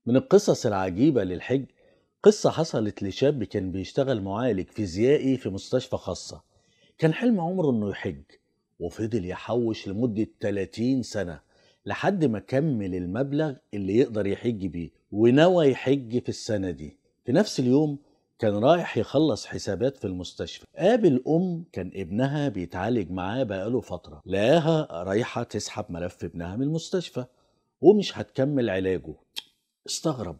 من القصص العجيبة للحج قصة حصلت لشاب كان بيشتغل معالج فيزيائي في مستشفى خاصة كان حلم عمره انه يحج وفضل يحوش لمدة 30 سنة لحد ما كمل المبلغ اللي يقدر يحج بيه ونوى يحج في السنة دي في نفس اليوم كان رايح يخلص حسابات في المستشفى قابل أم كان ابنها بيتعالج معاه بقاله فترة لقاها رايحة تسحب ملف ابنها من المستشفى ومش هتكمل علاجه استغرب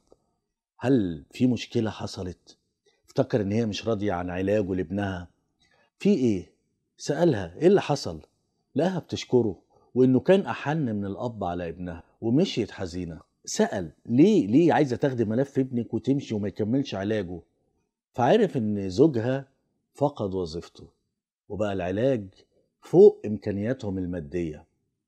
هل في مشكلة حصلت؟ افتكر ان هي مش راضية عن علاجه لابنها في ايه؟ سألها ايه اللي حصل؟ لقاها بتشكره وانه كان احن من الاب على ابنها ومشيت حزينة سأل ليه ليه عايزة تاخدي ملف ابنك وتمشي وما يكملش علاجه؟ فعرف ان زوجها فقد وظيفته وبقى العلاج فوق امكانياتهم المادية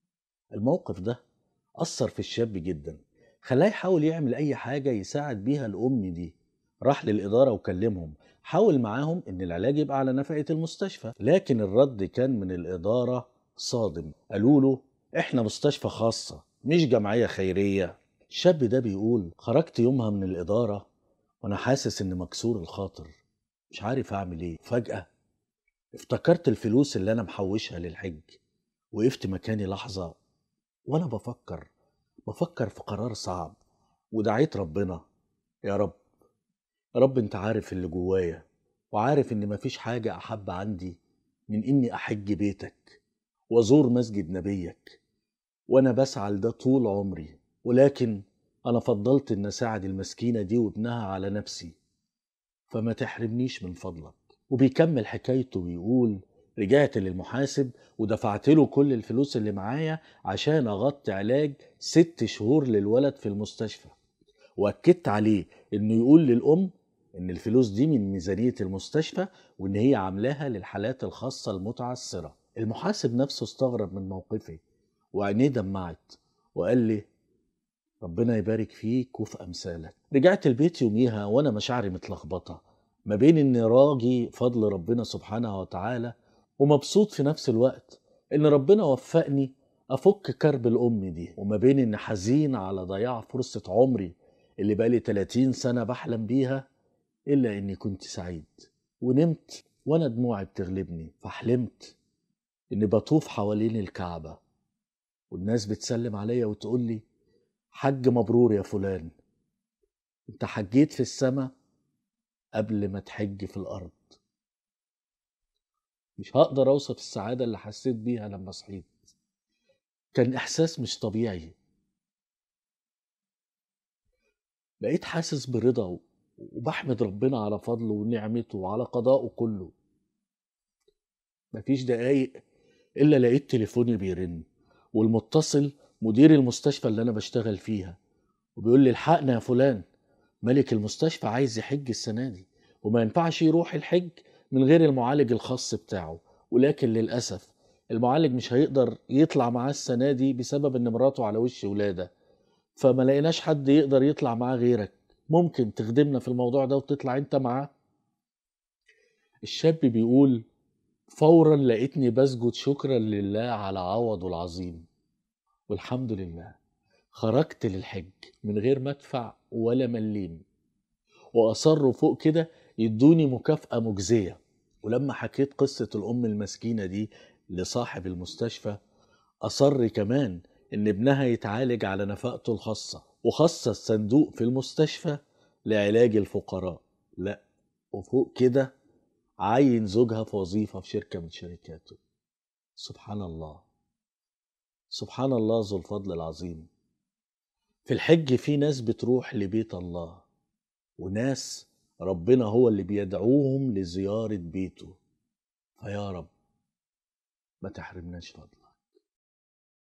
الموقف ده أثر في الشاب جدا خلاه يحاول يعمل أي حاجة يساعد بيها الأم دي راح للإدارة وكلمهم حاول معاهم إن العلاج يبقى على نفقة المستشفى لكن الرد كان من الإدارة صادم قالوا له إحنا مستشفى خاصة مش جمعية خيرية الشاب ده بيقول خرجت يومها من الإدارة وأنا حاسس إني مكسور الخاطر مش عارف أعمل إيه فجأة افتكرت الفلوس اللي أنا محوشها للحج وقفت مكاني لحظة وأنا بفكر بفكر في قرار صعب ودعيت ربنا يا رب يا رب انت عارف اللي جوايا وعارف ان مفيش حاجة احب عندي من اني احج بيتك وازور مسجد نبيك وانا بسعى لده طول عمري ولكن انا فضلت ان اساعد المسكينة دي وابنها على نفسي فما تحرمنيش من فضلك وبيكمل حكايته ويقول رجعت للمحاسب ودفعت له كل الفلوس اللي معايا عشان اغطي علاج ست شهور للولد في المستشفى واكدت عليه انه يقول للام ان الفلوس دي من ميزانيه المستشفى وان هي عاملاها للحالات الخاصه المتعثره المحاسب نفسه استغرب من موقفي وعينيه دمعت وقال لي ربنا يبارك فيك وفي امثالك رجعت البيت يوميها وانا مشاعري متلخبطه ما بين اني راجي فضل ربنا سبحانه وتعالى ومبسوط في نفس الوقت ان ربنا وفقني افك كرب الام دي وما بين اني حزين على ضياع فرصه عمري اللي بقالي 30 سنه بحلم بيها الا اني كنت سعيد ونمت وانا دموعي بتغلبني فحلمت اني بطوف حوالين الكعبه والناس بتسلم عليا وتقول لي حج مبرور يا فلان انت حجيت في السماء قبل ما تحج في الارض مش هقدر اوصف السعاده اللي حسيت بيها لما صحيت كان احساس مش طبيعي بقيت حاسس برضا وبحمد ربنا على فضله ونعمته وعلى قضائه كله مفيش دقايق الا لقيت تليفوني بيرن والمتصل مدير المستشفى اللي انا بشتغل فيها وبيقول لي الحقنا يا فلان ملك المستشفى عايز يحج السنه دي وما ينفعش يروح الحج من غير المعالج الخاص بتاعه ولكن للأسف المعالج مش هيقدر يطلع معاه السنة دي بسبب إن مراته على وش ولادة فما لقيناش حد يقدر يطلع معاه غيرك ممكن تخدمنا في الموضوع ده وتطلع انت معاه الشاب بيقول فورا لقيتني بسجد شكرا لله على عوضه العظيم والحمد لله خرجت للحج من غير ما ادفع ولا مليم واصروا فوق كده يدوني مكافأة مجزية ولما حكيت قصة الأم المسكينة دي لصاحب المستشفى أصر كمان إن ابنها يتعالج على نفقته الخاصة وخصص صندوق في المستشفى لعلاج الفقراء لا وفوق كده عين زوجها في وظيفة في شركة من شركاته سبحان الله سبحان الله ذو الفضل العظيم في الحج في ناس بتروح لبيت الله وناس ربنا هو اللي بيدعوهم لزيارة بيته فيا رب ما تحرمناش فضلك